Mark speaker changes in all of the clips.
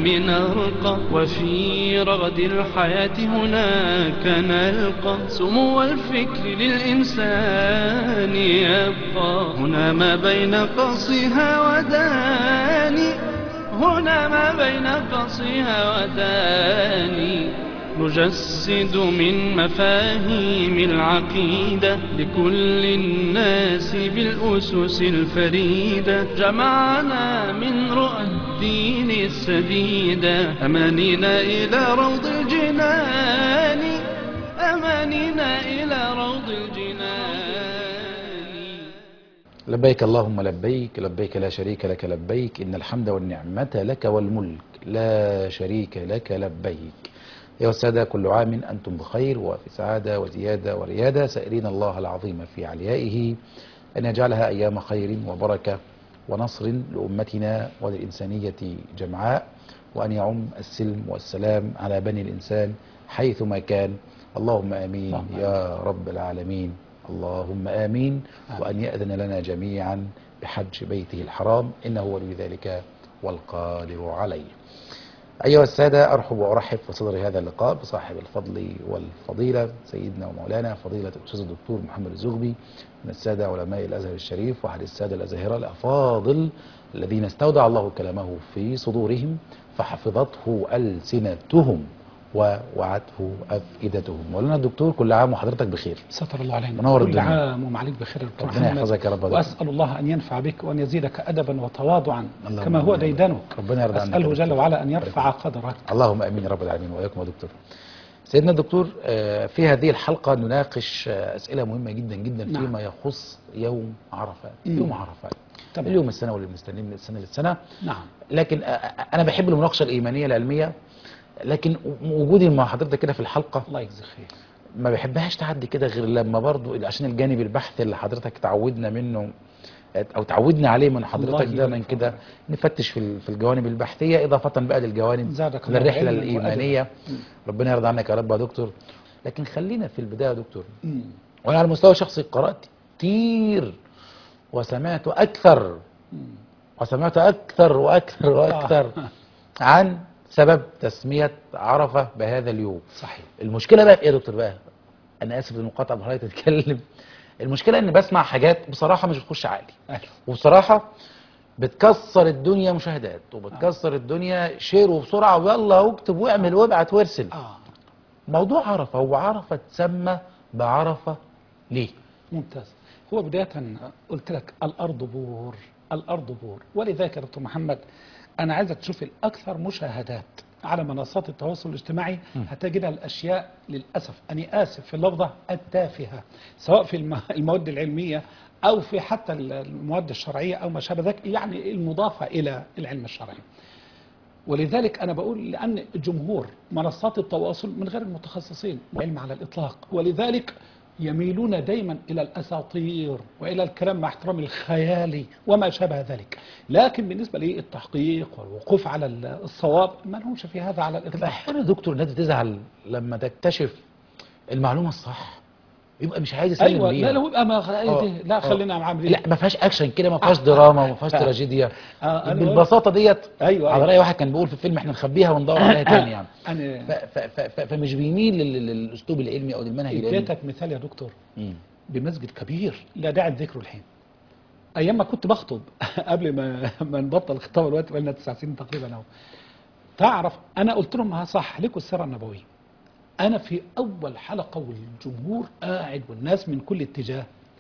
Speaker 1: العلم نرقى وفي رغد الحياة هناك نلقى سمو الفكر للإنسان يبقى هنا ما بين قصها وداني هنا ما بين قصها وداني نجسد من مفاهيم العقيدة لكل الناس بالأسس الفريدة جمعنا من رؤى الدين السديدة أمانينا إلى روض الجنان أمانينا إلى روض الجنان
Speaker 2: لبيك اللهم لبيك لبيك لا شريك لك لبيك إن الحمد والنعمة لك والملك لا شريك لك لبيك أيها السادة كل عام أنتم بخير وفي سعادة وزيادة وريادة سائلين الله العظيم في عليائه أن يجعلها أيام خير وبركة ونصر لأمتنا وللإنسانية جمعاء وأن يعم السلم والسلام على بني الإنسان حيثما كان اللهم آمين
Speaker 3: اللهم
Speaker 2: يا رب العالمين اللهم آمين وأن يأذن لنا جميعا بحج بيته الحرام إنه ولي ذلك والقادر عليه أيها السادة أرحب وأرحب في صدر هذا اللقاء بصاحب الفضل والفضيلة سيدنا ومولانا فضيلة الأستاذ الدكتور محمد الزغبي من السادة علماء الأزهر الشريف وأحد السادة الأزاهرة الأفاضل الذين استودع الله كلامه في صدورهم فحفظته ألسنتهم ووعته أفئدتهم مولانا الدكتور كل عام وحضرتك بخير
Speaker 3: ستر الله علينا
Speaker 2: منور
Speaker 3: كل
Speaker 2: الدنيا.
Speaker 3: عام وما عليك بخير يا دكتور
Speaker 2: ربنا
Speaker 3: محمد.
Speaker 2: يحفظك يا رب.
Speaker 3: واسال الله ان ينفع بك وان يزيدك ادبا وتواضعا
Speaker 2: اللهم
Speaker 3: كما هو
Speaker 2: آمين.
Speaker 3: ديدنك
Speaker 2: ربنا يرضى عنك يا
Speaker 3: اساله
Speaker 2: دكتور.
Speaker 3: جل وعلا ان يرفع قدرك
Speaker 2: اللهم امين يا رب العالمين واياكم يا دكتور. سيدنا الدكتور آه، في هذه الحلقه نناقش آه، اسئله مهمه جدا جدا
Speaker 3: نعم.
Speaker 2: فيما يخص يوم عرفات،
Speaker 3: مم.
Speaker 2: يوم عرفات.
Speaker 3: تمام.
Speaker 2: اليوم السنه واللي بنستنيه من السنه للسنه
Speaker 3: نعم
Speaker 2: لكن آه، آه، انا بحب المناقشه الايمانيه العلميه لكن وجودي مع حضرتك كده في الحلقه
Speaker 3: الله يجزي خير
Speaker 2: ما بحبهاش تعدي كده غير لما برضو عشان الجانب البحثي اللي حضرتك تعودنا منه او تعودنا عليه من
Speaker 3: الله
Speaker 2: حضرتك
Speaker 3: يبارك
Speaker 2: دايما
Speaker 3: فيك.
Speaker 2: كده نفتش في ال- في الجوانب البحثيه اضافه بقى للجوانب
Speaker 3: زادك الله
Speaker 2: للرحله
Speaker 3: علما
Speaker 2: الايمانيه
Speaker 3: وأدبا.
Speaker 2: ربنا يرضى عنك يا رب يا دكتور لكن خلينا في البدايه يا دكتور
Speaker 3: مم.
Speaker 2: وانا على المستوى الشخصي قرات كتير وسمعت اكثر
Speaker 3: مم.
Speaker 2: وسمعت اكثر واكثر واكثر
Speaker 3: آه.
Speaker 2: عن سبب تسميه عرفه بهذا اليوم
Speaker 3: صحيح
Speaker 2: المشكله بقى في ايه يا دكتور بقى انا اسف للمقاطعه بحضرتك تتكلم المشكله ان بسمع حاجات بصراحه مش بتخش عقلي
Speaker 3: أهلا.
Speaker 2: وبصراحه بتكسر الدنيا مشاهدات وبتكسر الدنيا شير وبسرعه ويلا واكتب واعمل وابعت وارسل
Speaker 3: اه
Speaker 2: موضوع عرفه هو عرفه تسمى بعرفه ليه
Speaker 3: ممتاز هو بداية قلت لك الأرض بور الأرض بور ولذلك يا دكتور محمد أنا عايزك تشوف الأكثر مشاهدات على منصات التواصل الاجتماعي هتجدها الأشياء للأسف أنا آسف في اللفظة التافهة سواء في الم- المواد العلمية أو في حتى المواد الشرعية أو ما شابه ذلك يعني المضافة إلى العلم الشرعي ولذلك أنا بقول لأن جمهور منصات التواصل من غير المتخصصين علم على الإطلاق ولذلك يميلون دايما إلى الأساطير وإلى الكلام مع احترام الخيالي وما شابه ذلك لكن بالنسبة للتحقيق والوقوف على الصواب ما لهمش في هذا على
Speaker 2: طب
Speaker 3: الإطلاق
Speaker 2: احيانا يا دكتور الناس بتزعل لما تكتشف المعلومه الصح يبقى مش عايز يسلم
Speaker 3: أيوة
Speaker 2: بيها
Speaker 3: لا لا يبقى ما
Speaker 2: آه،
Speaker 3: لا
Speaker 2: آه.
Speaker 3: خلينا عاملين
Speaker 2: لا ما فيهاش اكشن كده ما فيهاش دراما ما فيهاش
Speaker 3: آه.
Speaker 2: تراجيديا
Speaker 3: آه، أنا
Speaker 2: بالبساطه ديت
Speaker 3: أيوة،
Speaker 2: على
Speaker 3: أيوة.
Speaker 2: راي واحد كان بيقول في الفيلم احنا نخبيها وندور عليها تاني يعني ف-
Speaker 3: أنا
Speaker 2: ف- ف- ف- فمش بيميل لل- للاسلوب العلمي او للمنهج العلمي
Speaker 3: اديتك مثال يا دكتور
Speaker 2: مم.
Speaker 3: بمسجد كبير لا داعي لذكره الحين ايام ما كنت بخطب قبل ما ما نبطل الخطابه دلوقتي بقى لنا تسع سنين تقريبا اهو تعرف انا قلت لهم ها صح لكم السيره النبويه انا في اول حلقه والجمهور قاعد والناس من كل اتجاه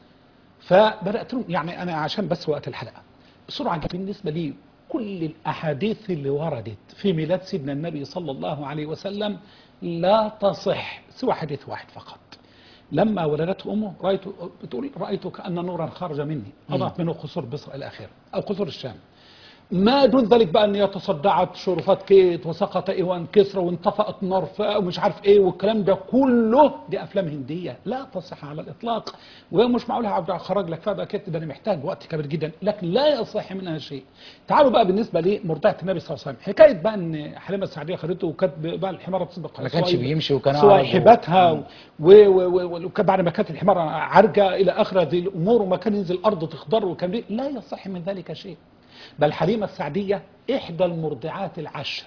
Speaker 3: فبدات لهم يعني انا عشان بس وقت الحلقه بسرعه بالنسبه لي كل الاحاديث اللي وردت في ميلاد سيدنا النبي صلى الله عليه وسلم لا تصح سوى حديث واحد فقط لما ولدته امه رايت بتقول رايت كان نورا خرج مني اضعت منه قصور بصر الى اخره او قصور الشام ما دون ذلك بقى ان تصدعت شرفات كيت وسقط ايوان كسرى وانطفأت نرفاء ومش عارف ايه والكلام ده كله دي افلام هنديه لا تصح على الاطلاق وهي مش معقول عبد خرج لك فيها بقى كده ده انا محتاج وقت كبير جدا لكن لا يصح منها شيء تعالوا بقى بالنسبه لمرضعه النبي صلى الله عليه وسلم حكايه بقى ان حليمه السعديه خدته وكانت بقى الحمار بتسبق
Speaker 2: ما كانش
Speaker 3: صوايب-
Speaker 2: بيمشي وكان
Speaker 3: صواحباتها و- و- و- وكان بعد ما كانت الحمار عرجه الى اخر هذه الامور وما كان ينزل الارض تخضر وكان بي- لا يصح من ذلك شيء بل حليمه السعديه احدى المرضعات العشر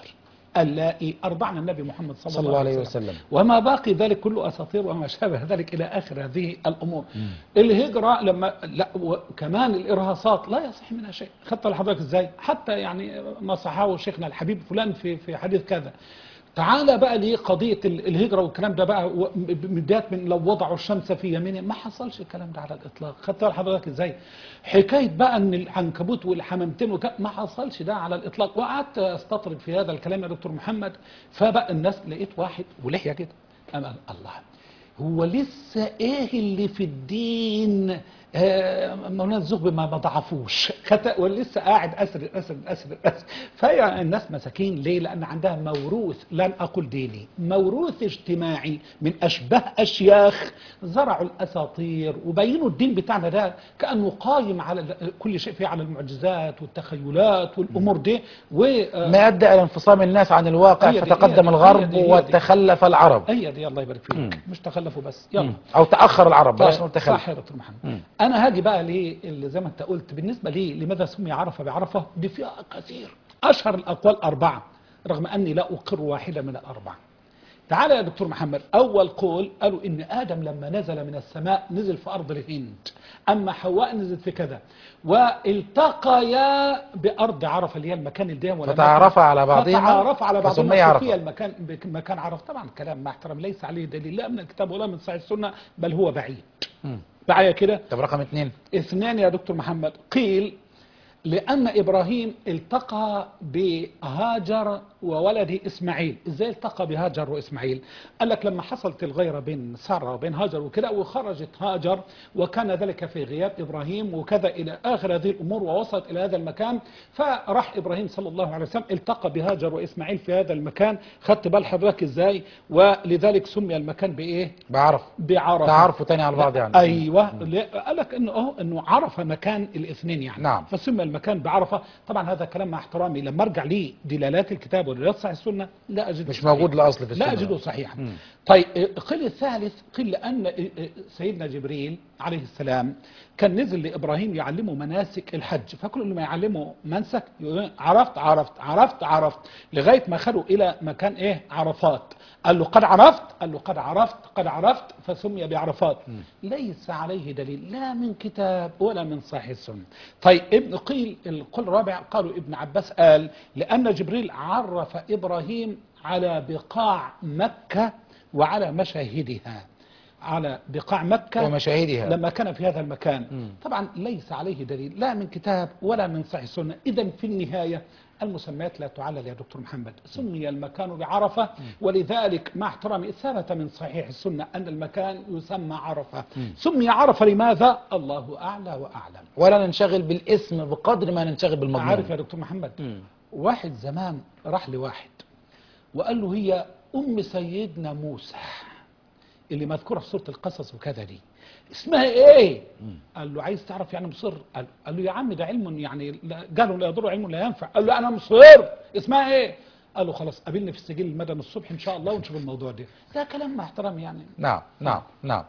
Speaker 3: اللائي أرضعن النبي محمد صلى,
Speaker 2: صلى الله عليه وسلم.
Speaker 3: وما باقي ذلك كله أساطير وما شابه ذلك إلى آخر هذه الأمور الهجرة لما لا وكمان الإرهاصات لا يصح منها شيء خدت لحضرتك إزاي حتى يعني ما صححه شيخنا الحبيب فلان في في حديث كذا تعالى بقى ليه قضية ال- الهجرة والكلام ده بقى و- ب- بداية من لو وضعوا الشمس في يمينه ما حصلش الكلام ده على الإطلاق خدت بال حضرتك إزاي حكاية بقى أن العنكبوت والحمامتين وك... ما حصلش ده على الإطلاق وقعدت أستطرد في هذا الكلام يا دكتور محمد فبقى الناس لقيت واحد ولحية كده أما الله هو لسه ايه اللي في الدين آه، مولانا الزغبي ما بضعفوش خت- ولسه قاعد اسر اسر اسر اسر فهي الناس مساكين ليه؟ لان عندها موروث لن اقول ديني موروث اجتماعي من اشباه اشياخ زرعوا الاساطير وبينوا الدين بتاعنا ده كانه قايم على ال- كل شيء فيه على المعجزات والتخيلات والامور دي و آه،
Speaker 2: ما أدى إلى انفصام الناس عن الواقع
Speaker 3: هي دي- هي
Speaker 2: فتقدم
Speaker 3: دي-
Speaker 2: الغرب
Speaker 3: هي دي- هي دي.
Speaker 2: وتخلف العرب
Speaker 3: هي دي الله يبارك فيك مش تخلفوا بس يلا
Speaker 2: أو تأخر العرب بلاش نقول
Speaker 3: طيب،
Speaker 2: تخلف
Speaker 3: صح يا دكتور محمد انا هاجي بقى ليه اللي زي ما انت قلت بالنسبه لي لماذا سمي عرفه بعرفه دي فيها كثير اشهر الاقوال اربعه رغم اني لا اقر واحده من الاربعه تعالى يا دكتور محمد اول قول قالوا ان ادم لما نزل من السماء نزل في ارض الهند اما حواء نزلت في كذا والتقيا بارض عرفه اللي هي المكان الدائم ولا
Speaker 2: فتعارفا على بعضهما
Speaker 3: فتعارفا على بعضهما
Speaker 2: فسمي عرفة.
Speaker 3: فسمي المكان مكان عرف طبعا كلام مع احترام ليس عليه دليل لا من الكتاب ولا من صحيح السنه بل هو بعيد معايا كده
Speaker 2: طب رقم اثنين
Speaker 3: اثنان يا دكتور محمد قيل لأن إبراهيم التقى بهاجر وولده إسماعيل إزاي التقى بهاجر وإسماعيل قال لك لما حصلت الغيرة بين سارة وبين هاجر وكده وخرجت هاجر وكان ذلك في غياب إبراهيم وكذا إلى آخر هذه الأمور ووصلت إلى هذا المكان فراح إبراهيم صلى الله عليه وسلم التقى بهاجر وإسماعيل في هذا المكان خدت بال حضرتك إزاي ولذلك سمي المكان بإيه
Speaker 2: بعرف
Speaker 3: بعرفة
Speaker 2: تعارفوا تاني على بعض يعني
Speaker 3: ايوه لا، قال لك انه اهو انه عرف مكان الاثنين يعني
Speaker 2: نعم.
Speaker 3: فسمى المكان بعرفه طبعا هذا كلام مع احترامي لما ارجع ليه دلالات الكتاب ودلالات صحيح السنه لا اجد
Speaker 2: مش موجود لا أصل في السنة
Speaker 3: لا اجده صحيحا طيب القيل الثالث قيل لان سيدنا جبريل عليه السلام كان نزل لابراهيم يعلمه مناسك الحج فكل ما يعلمه منسك يقول عرفت عرفت عرفت عرفت لغايه ما خدوا الى مكان ايه عرفات قال له قد عرفت قال له قد عرفت قد عرفت فسمي بعرفات ليس عليه دليل لا من كتاب ولا من صحيح السنه طيب ابن قيل القول الرابع قالوا ابن عباس قال لان جبريل عرف ابراهيم على بقاع مكه وعلى مشاهدها على بقاع مكة
Speaker 2: ومشاهدها
Speaker 3: لما كان في هذا المكان طبعا ليس عليه دليل لا من كتاب ولا من صحيح السنة إذا في النهاية المسميات لا تعلل يا دكتور محمد سمي المكان بعرفة ولذلك مع احترامي ثبت من صحيح السنة أن المكان يسمى عرفة سمي عرفة لماذا الله أعلى وأعلم
Speaker 2: ولا ننشغل بالاسم بقدر ما ننشغل
Speaker 3: عارف
Speaker 2: بالمضمون
Speaker 3: يا دكتور محمد واحد زمان راح لواحد وقال له هي أم سيدنا موسى اللي مذكورة في سورة القصص وكذا دي اسمها ايه قال له عايز تعرف يعني مصر قال, قال له يا عم ده علم يعني لا- قالوا لا يضر علم لا ينفع قال له انا مصر اسمها ايه قال له خلاص قابلني في السجل المدني الصبح ان شاء الله ونشوف الموضوع ده ده كلام مع احترامي يعني
Speaker 2: نعم نعم نعم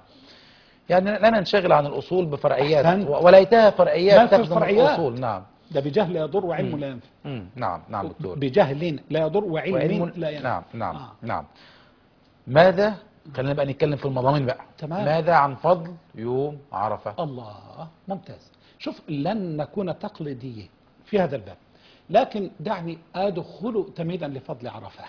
Speaker 2: يعني لا ننشغل عن الأصول بفرعيات
Speaker 3: أحسنت.
Speaker 2: و- وليتها
Speaker 3: لا
Speaker 2: فرعيات
Speaker 3: في
Speaker 2: تخدم
Speaker 3: الفرعيات.
Speaker 2: الأصول نعم
Speaker 3: ده بجهل لا يضر وعلم لا ينفع
Speaker 2: مم. نعم نعم دكتور
Speaker 3: بجهل لا يضر وعلم,
Speaker 2: وعلم
Speaker 3: لا ينفع
Speaker 2: نعم نعم
Speaker 3: آه.
Speaker 2: نعم ماذا خلينا بقى نتكلم في المضامين بقى
Speaker 3: تمام.
Speaker 2: ماذا عن فضل يوم عرفة
Speaker 3: الله ممتاز شوف لن نكون تقليديين في هذا الباب لكن دعني أدخل تمهيدا لفضل عرفة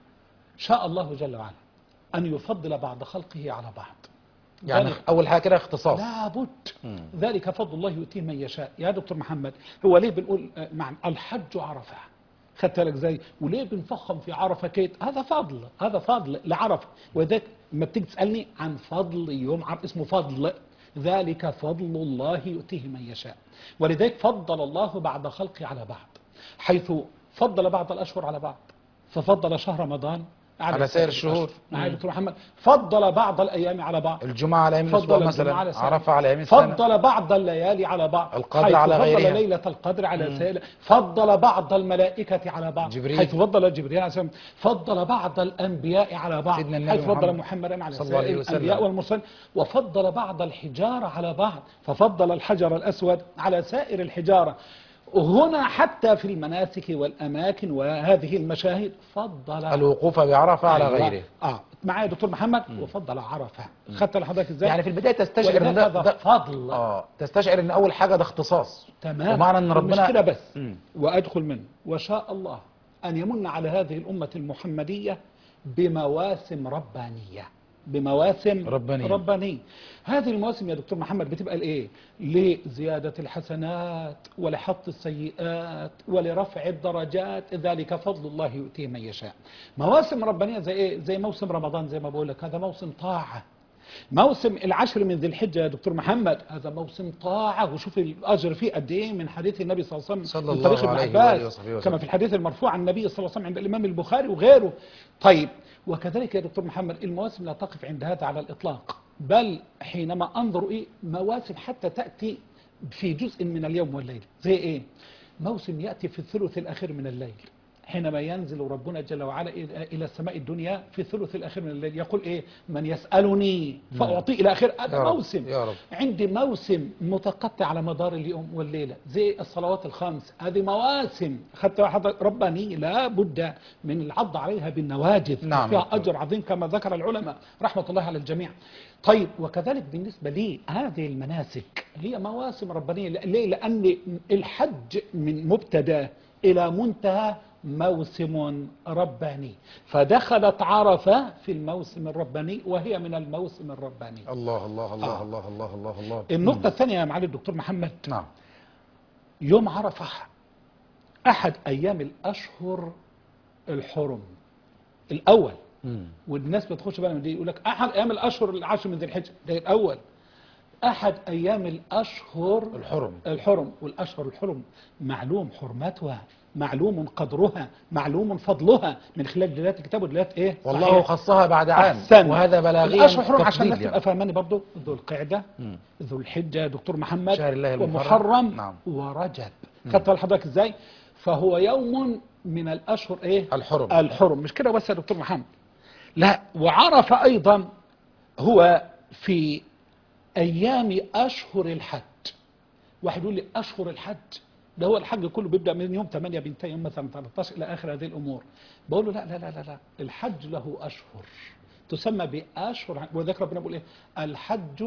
Speaker 3: شاء الله جل وعلا أن يفضل بعض خلقه على بعض
Speaker 2: يعني
Speaker 3: ذلك-
Speaker 2: أول حاجة كده اختصاص
Speaker 3: لابد ذلك فضل الله يؤتيه من يشاء يا دكتور محمد هو ليه بنقول آه، مع الحج عرفة خدت بالك ازاي وليه بنفخم في عرفة كيت هذا فضل هذا فضل لعرفة وذلك لما بتيجي تسألني عن فضل يوم عرفة اسمه فضل ذلك فضل الله يؤتيه من يشاء ولذلك فضل الله بعض خلقه على بعض حيث فضل بعض الأشهر على بعض ففضل شهر رمضان
Speaker 2: على سائر الشهور.
Speaker 3: معايا يا دكتور محمد فضل بعض الأيام على بعض
Speaker 2: الجمعة على يمين
Speaker 3: فضل
Speaker 2: الأسبوع
Speaker 3: الجمعة
Speaker 2: مثلا
Speaker 3: على سائر.
Speaker 2: عرفة على يمين السنة
Speaker 3: فضل بعض الليالي على بعض
Speaker 2: القدر
Speaker 3: حيث
Speaker 2: على
Speaker 3: فضل
Speaker 2: غيرها.
Speaker 3: ليلة القدر على سائر فضل بعض الملائكة على بعض
Speaker 2: جبريل.
Speaker 3: حيث فضل جبريل عليه السلام فضل بعض الأنبياء على بعض
Speaker 2: سيدنا النبي
Speaker 3: حيث فضل
Speaker 2: محمد
Speaker 3: محمدا على
Speaker 2: صلى الله عليه
Speaker 3: سائر
Speaker 2: وسلم.
Speaker 3: الأنبياء والمرسلين وفضل بعض الحجارة على بعض ففضل الحجر الأسود على سائر الحجارة هنا حتى في المناسك والأماكن وهذه المشاهد فضل
Speaker 2: الوقوف بعرفة على
Speaker 3: أيوة.
Speaker 2: غيره
Speaker 3: اه معايا يا دكتور محمد وفضل عرفه خدت لحضرتك ازاي
Speaker 2: يعني في البداية تستشعر ان
Speaker 3: ولذلك
Speaker 2: ده,
Speaker 3: هذا
Speaker 2: ده
Speaker 3: فضل
Speaker 2: اه تستشعر ان اول حاجة ده اختصاص
Speaker 3: تمام
Speaker 2: ومعنى ان ربنا
Speaker 3: مش كده بس
Speaker 2: مم.
Speaker 3: وادخل منه وشاء الله ان يمن على هذه الامه المحمديه بمواسم ربانيه بمواسم
Speaker 2: ربانية.
Speaker 3: ربانية هذه المواسم يا دكتور محمد بتبقى لايه لزيادة الحسنات ولحط السيئات ولرفع الدرجات ذلك فضل الله يؤتيه من يشاء مواسم ربانية زي ايه زي موسم رمضان زي ما بقول لك هذا موسم طاعة موسم العشر من ذي الحجة يا دكتور محمد هذا موسم طاعة وشوف الأجر فيه قد إيه من حديث النبي صلى الله عليه وسلم
Speaker 2: صلى
Speaker 3: من طريق
Speaker 2: الله
Speaker 3: ابن
Speaker 2: عليه وآله
Speaker 3: عباس
Speaker 2: وصحبه وسلم.
Speaker 3: كما في الحديث المرفوع عن النبي صلى الله عليه وسلم عند الإمام البخاري وغيره طيب وكذلك يا دكتور محمد المواسم لا تقف عند هذا على الإطلاق بل حينما أنظر إيه مواسم حتى تأتي في جزء من اليوم والليل زي إيه موسم يأتي في الثلث الأخير من الليل حينما ينزل ربنا جل وعلا إلى إلى السماء الدنيا في الثلث الأخير من الليل يقول إيه من يسألني فأعطيه إلى آخر هذا
Speaker 2: يا رب،
Speaker 3: موسم
Speaker 2: يا رب.
Speaker 3: عندي موسم متقطع على مدار اليوم والليلة زي الصلوات الخمس هذه مواسم حتى حضر- رباني لا بد من العض عليها بالنواجذ
Speaker 2: نعم.
Speaker 3: فيها أجر عظيم كما ذكر العلماء رحمة الله على الجميع طيب وكذلك بالنسبة لي هذه المناسك هي مواسم ربانية ليه؟ لأن الحج من مبتدا إلى منتهى موسم رباني فدخلت عرفة في الموسم الرباني وهي من الموسم الرباني
Speaker 2: الله الله الله
Speaker 3: آه.
Speaker 2: الله الله الله الله
Speaker 3: النقطة الثانية يا معالي الدكتور محمد
Speaker 2: نعم
Speaker 3: يوم عرفة أحد أيام الأشهر الحرم الأول
Speaker 2: مم.
Speaker 3: والناس بتخش بقى من دي يقول لك أحد أيام الأشهر العشر من ذي الحجة ده الأول أحد أيام الأشهر
Speaker 2: الحرم
Speaker 3: الحرم والأشهر الحرم معلوم حرمتها معلوم قدرها معلوم فضلها من خلال دلالات الكتاب ودلالات ايه
Speaker 2: والله
Speaker 3: صحيح.
Speaker 2: خصها بعد عام
Speaker 3: أحسن.
Speaker 2: وهذا بلاغيا
Speaker 3: الأشهر حرم عشان
Speaker 2: تفضيل
Speaker 3: الناس تبقى
Speaker 2: يعني.
Speaker 3: فاهماني برضه ذو القعدة
Speaker 2: مم.
Speaker 3: ذو الحجة يا دكتور محمد
Speaker 2: شهر الله المحرم.
Speaker 3: ومحرم
Speaker 2: نعم.
Speaker 3: ورجب خدت بال حضرتك ازاي فهو يوم من الأشهر ايه
Speaker 2: الحرم
Speaker 3: الحرم مش كده بس يا دكتور محمد لا وعرف أيضا هو في أيام أشهر الحج واحد يقول لي أشهر الحج ده هو الحج كله بيبدأ من يوم 8 بينتهي يوم مثلا 13 إلى آخر هذه الأمور بقول له لا لا لا لا, لا. الحج له أشهر تسمى بأشهر وذلك ربنا بيقول إيه الحج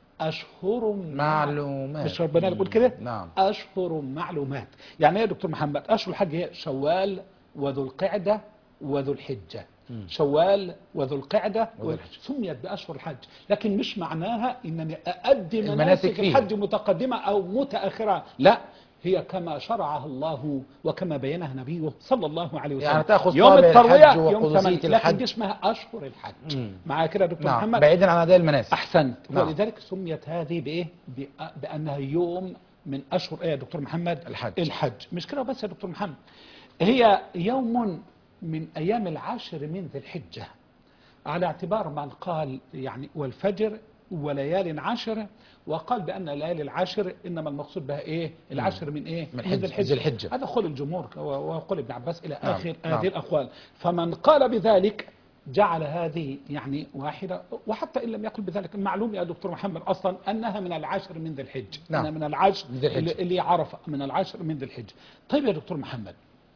Speaker 3: أشهر
Speaker 2: معلومات
Speaker 3: مش ربنا اللي بيقول كده
Speaker 2: نعم
Speaker 3: أشهر معلومات يعني ايه يا دكتور محمد أشهر الحج هي شوال وذو القعدة وذو الحجة شوال وذو القعدة
Speaker 2: وذو
Speaker 3: وذو سميت بأشهر الحج لكن مش معناها إنني أؤدي
Speaker 2: المناسك
Speaker 3: مناسك
Speaker 2: فيه.
Speaker 3: الحج متقدمة أو متأخرة لا هي كما شرعها الله وكما بينها نبيه صلى الله عليه وسلم
Speaker 2: يعني تأخذ
Speaker 3: يوم
Speaker 2: طابع
Speaker 3: التروية
Speaker 2: الحج
Speaker 3: يوم
Speaker 2: وقدسية
Speaker 3: 8 لكن
Speaker 2: الحج.
Speaker 3: دي اسمها أشهر الحج
Speaker 2: مم.
Speaker 3: معايا كده يا دكتور
Speaker 2: نعم
Speaker 3: محمد
Speaker 2: بعيدا عن أداء المناسك
Speaker 3: احسنت
Speaker 2: نعم.
Speaker 3: ولذلك سميت هذه بايه بأ- بانها يوم من اشهر ايه يا دكتور محمد
Speaker 2: الحج.
Speaker 3: الحج مش كده بس يا دكتور محمد هي يوم من ايام العاشر من ذي الحجه على اعتبار من قال يعني والفجر وليال عشر وقال بان ليالي العشر انما المقصود بها ايه العشر من ايه
Speaker 2: من حج- ذي الحجة.
Speaker 3: هذا قول الجمهور وقول ابن عباس الى
Speaker 2: نعم،
Speaker 3: اخر
Speaker 2: نعم.
Speaker 3: هذه الاقوال فمن قال بذلك جعل هذه يعني واحدة وحتى إن لم يقل بذلك المعلوم يا دكتور محمد أصلا أنها من العاشر من ذي الحج
Speaker 2: نعم.
Speaker 3: أنها من العاشر
Speaker 2: من ذي الحجة.
Speaker 3: اللي, اللي عرف من العاشر من ذي الحج طيب يا دكتور محمد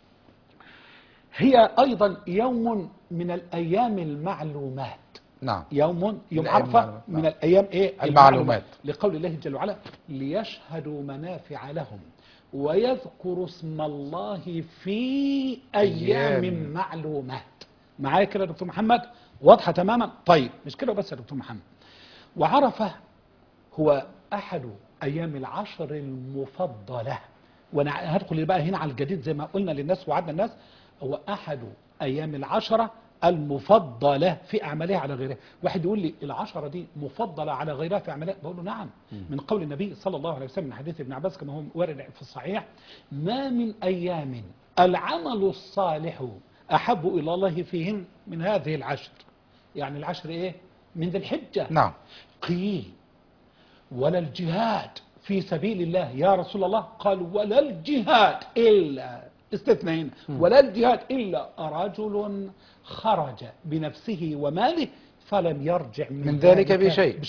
Speaker 3: هي أيضا يوم من الأيام المعلومات
Speaker 2: نعم
Speaker 3: يوم يوم
Speaker 2: الأيام
Speaker 3: عرفة
Speaker 2: المعلومات،
Speaker 3: من
Speaker 2: نعم.
Speaker 3: الأيام إيه
Speaker 2: المعلومات.
Speaker 3: لقول الله جل وعلا ليشهدوا منافع لهم ويذكروا اسم الله في أيام
Speaker 2: أيام.
Speaker 3: معلومات معايا كده يا دكتور محمد واضحة تماما طيب مش كده بس يا دكتور محمد وعرفة هو أحد أيام العشر المفضلة وأنا هدخل بقى هنا على الجديد زي ما قلنا للناس وعدنا الناس هو أحد أيام العشرة المفضلة في أعمالها على غيرها واحد يقول لي العشرة دي مفضلة على غيرها في أعمالها بقول له نعم من قول النبي صلى الله عليه وسلم من حديث ابن عباس كما هو وارد في الصحيح ما من أيام العمل الصالح أحب إلى الله فيهن من هذه العشر يعني العشر إيه من ذي الحجة
Speaker 2: نعم
Speaker 3: قيل ولا الجهاد في سبيل الله يا رسول الله قال ولا الجهاد إلا استثنين ولا الجهاد إلا رجل خرج بنفسه وماله فلم يرجع من,
Speaker 2: من ذلك بشيء.
Speaker 3: بشيء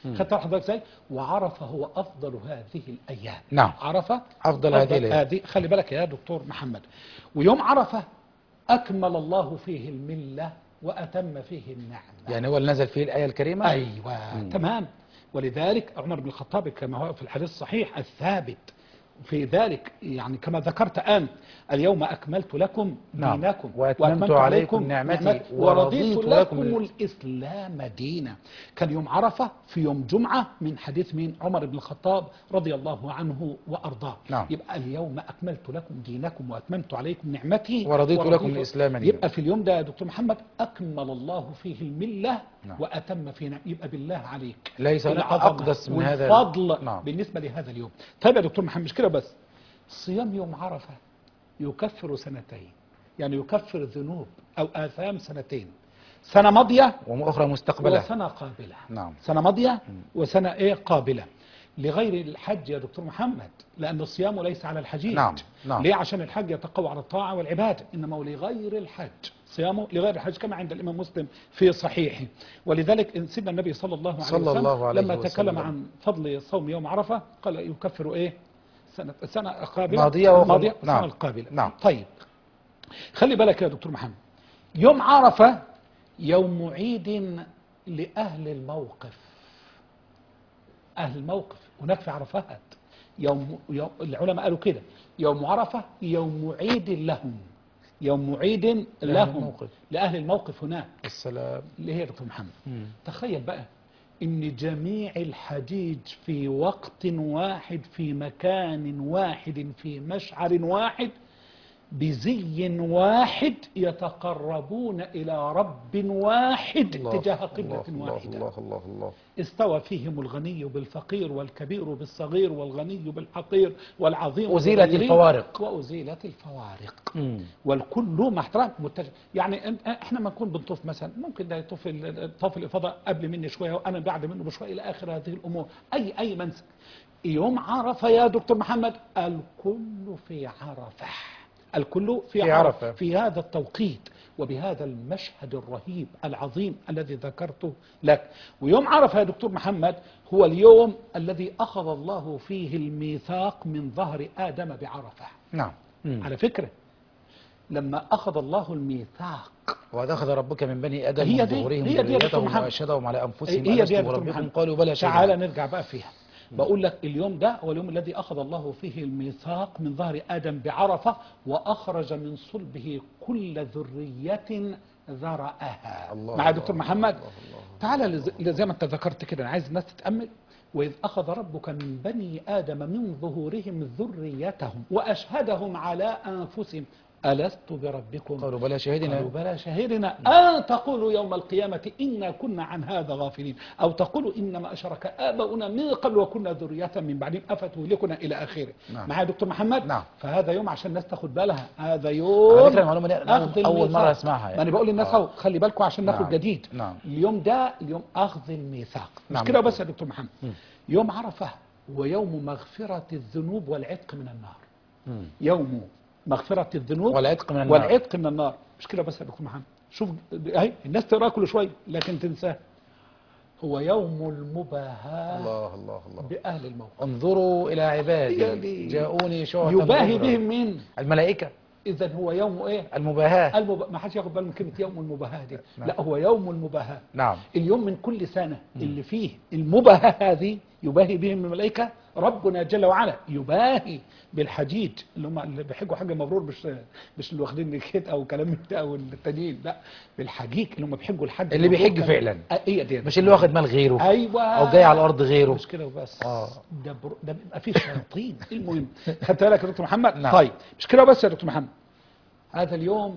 Speaker 3: خدت حضرتك ازاي وعرفه هو افضل هذه الايام
Speaker 2: نعم.
Speaker 3: عرفه
Speaker 2: أفضل هذه الأيام.
Speaker 3: هذه خلي بالك يا دكتور محمد ويوم عرفه اكمل الله فيه المله واتم فيه النعمه
Speaker 2: يعني هو اللي نزل فيه الآية الكريمة
Speaker 3: ايوه تمام ولذلك عمر بن الخطاب كما هو في الحديث الصحيح الثابت في ذلك يعني كما ذكرت أنت اليوم أكملت لكم
Speaker 2: نعم.
Speaker 3: دينكم
Speaker 2: وأتممت عليكم نعمتي
Speaker 3: ورضيت
Speaker 2: ورضيت
Speaker 3: لكم
Speaker 2: لكم
Speaker 3: الإسلام دينا كان يوم عرفة في يوم جمعة من حديث مين عمر بن الخطاب رضي الله عنه وأرضاه
Speaker 2: نعم.
Speaker 3: يبقى اليوم أكملت لكم دينكم وأتممت عليكم نعمتي
Speaker 2: ورضيت لكم الإسلام دينا.
Speaker 3: يبقى في اليوم ده يا دكتور محمد أكمل الله فيه الملة
Speaker 2: نعم.
Speaker 3: وأتم فينا يبقى بالله عليك
Speaker 2: ليس هناك
Speaker 3: العظمة
Speaker 2: أقدس من هذا
Speaker 3: والفضل
Speaker 2: نعم.
Speaker 3: بالنسبة لهذا اليوم طيب يا دكتور محمد مش كده بس صيام يوم عرفة يكفر سنتين يعني يكفر ذنوب أو آثام سنتين سنة ماضية
Speaker 2: وأخرى مستقبلة
Speaker 3: وسنة قابلة
Speaker 2: نعم.
Speaker 3: سنة ماضية وسنة إيه قابلة لغير الحج يا دكتور محمد لأن الصيام ليس على الحجيج
Speaker 2: نعم، نعم.
Speaker 3: ليه عشان الحج يتقوى على الطاعة والعبادة إنما هو لغير الحج صيامه لغير الحج كما عند الإمام مسلم في صحيحه ولذلك سيدنا النبي صلى الله عليه
Speaker 2: صلى
Speaker 3: وسلم
Speaker 2: الله عليه
Speaker 3: لما تكلم
Speaker 2: وسلم.
Speaker 3: عن فضل صوم يوم عرفة قال يكفر إيه سنة, سنة قابلة
Speaker 2: ماضية وأخرى-
Speaker 3: ماضية
Speaker 2: نعم.
Speaker 3: سنة القابلة
Speaker 2: نعم.
Speaker 3: طيب خلي بالك يا دكتور محمد يوم عرفة يوم عيد لأهل الموقف أهل الموقف هناك في عرفات يوم, يوم العلماء قالوا كده يوم عرفة يوم عيد لهم يوم عيد لهم
Speaker 2: الموقف.
Speaker 3: لأهل الموقف هناك
Speaker 2: السلام
Speaker 3: اللي هي يا دكتور محمد
Speaker 2: مم.
Speaker 3: تخيل بقى ان جميع الحجيج في وقت واحد في مكان واحد في مشعر واحد بزي واحد يتقربون الى رب واحد
Speaker 2: الله
Speaker 3: تجاه قبلة
Speaker 2: الله
Speaker 3: واحدة
Speaker 2: الله الله الله
Speaker 3: استوى فيهم الغني بالفقير والكبير بالصغير والغني بالحقير والعظيم
Speaker 2: أزيلت
Speaker 3: بالغير
Speaker 2: الفوارق.
Speaker 3: وأزيلت الفوارق
Speaker 2: مم.
Speaker 3: والكل مع احترام متجه يعني أن- احنا ما نكون بنطوف مثلا ممكن ده يطوف ال- طاف الافاضه قبل مني شويه وانا بعد منه بشويه الى اخر هذه الامور اي اي منسك يوم عرفه يا دكتور محمد الكل في عرفه الكل في,
Speaker 2: في
Speaker 3: عرفه
Speaker 2: عرفة.
Speaker 3: في هذا التوقيت وبهذا المشهد الرهيب العظيم الذي ذكرته لك ويوم عرفه يا دكتور محمد هو اليوم الذي اخذ الله فيه الميثاق من ظهر ادم بعرفه
Speaker 2: نعم مم.
Speaker 3: على فكرة لما أخذ الله الميثاق
Speaker 2: وإذ أخذ ربك من بني آدم
Speaker 3: هي
Speaker 2: من
Speaker 3: دي-
Speaker 2: ظهورهم
Speaker 3: هي دي يا دكتور
Speaker 2: ذريتهم
Speaker 3: محمد.
Speaker 2: وأشهدهم على أنفسهم
Speaker 3: هي
Speaker 2: ألست
Speaker 3: دي يا دكتور
Speaker 2: بربكم
Speaker 3: محمد
Speaker 2: قالوا بلى
Speaker 3: تعالى
Speaker 2: شهدنا
Speaker 3: نرجع بقى فيها بقول لك اليوم ده هو اليوم الذي أخذ الله فيه الميثاق من ظهر آدم بعرفة وأخرج من صلبه كل ذرية ذرأها
Speaker 2: الله
Speaker 3: مع
Speaker 2: الله
Speaker 3: دكتور محمد
Speaker 2: الله الله.
Speaker 3: تعالى لز- زي ما انت ذكرت كده انا عايز الناس تتامل واذ اخذ ربك من بني ادم من ظهورهم ذريتهم واشهدهم على انفسهم الست بربكم
Speaker 2: قالوا بلى شهدنا
Speaker 3: قالوا بلى شهدنا أن تقولوا يوم القيامة إنا كنا عن هذا غافلين أو تقولوا إنما أشرك آباؤنا من قبل وكنا ذرية من بعدهم أفتهلكنا إلى آخره
Speaker 2: نعم.
Speaker 3: معايا يا دكتور محمد
Speaker 2: نعم.
Speaker 3: فهذا يوم عشان الناس تاخد بالها هذا يوم
Speaker 2: على فكرة المعلومة دي أنا
Speaker 3: أخذ
Speaker 2: أول
Speaker 3: الميثاق.
Speaker 2: مرة أسمعها يعني.
Speaker 3: ما أنا بقول للناس
Speaker 2: آه.
Speaker 3: أهو خلي بالكم عشان ناخد
Speaker 2: نعم.
Speaker 3: جديد
Speaker 2: نعم.
Speaker 3: اليوم ده اليوم أخذ الميثاق مش
Speaker 2: نعم.
Speaker 3: كده بس يا دكتور محمد يوم عرفة ويوم مغفرة الذنوب والعتق من النار
Speaker 2: مم.
Speaker 3: يوم مغفرة الذنوب
Speaker 2: والعتق من النار.
Speaker 3: والعتق من النار مش كده بس يا دكتور محمد شوف اهي الناس تقرا كل شويه لكن تنساه هو يوم المباهاة
Speaker 2: الله الله الله
Speaker 3: بأهل الموقف
Speaker 2: انظروا إلى عبادي
Speaker 3: يعني
Speaker 2: جاءوني شعثا
Speaker 3: يباهي
Speaker 2: غبرا.
Speaker 3: بهم مين
Speaker 2: الملائكة
Speaker 3: إذا هو يوم إيه
Speaker 2: المباهاة
Speaker 3: المب... ما حدش ياخد باله من كلمة يوم المباهاة دي
Speaker 2: نعم.
Speaker 3: لا هو يوم المباهاة
Speaker 2: نعم
Speaker 3: اليوم من كل سنة اللي فيه المباهاة هذه يباهي بهم الملائكة ربنا جل وعلا يباهي بالحجيج اللي هم اللي بيحجوا حاجة مبرور مش مش اللي واخدين كده او كلام من ده او التانيين لا بالحجيج اللي هم بيحجوا الحج
Speaker 2: اللي
Speaker 3: مبرور
Speaker 2: بيحج
Speaker 3: كان-
Speaker 2: فعلا.
Speaker 3: آه، هي دي
Speaker 2: مش اللي واخد مال غيره
Speaker 3: ايوه
Speaker 2: أو جاي على الأرض غيره
Speaker 3: مش كده وبس
Speaker 2: آه.
Speaker 3: ده بر... ده بيبقى فيه شياطين المهم خدت بالك يا دكتور محمد
Speaker 2: نعم.
Speaker 3: طيب مش كده بس يا دكتور محمد هذا اليوم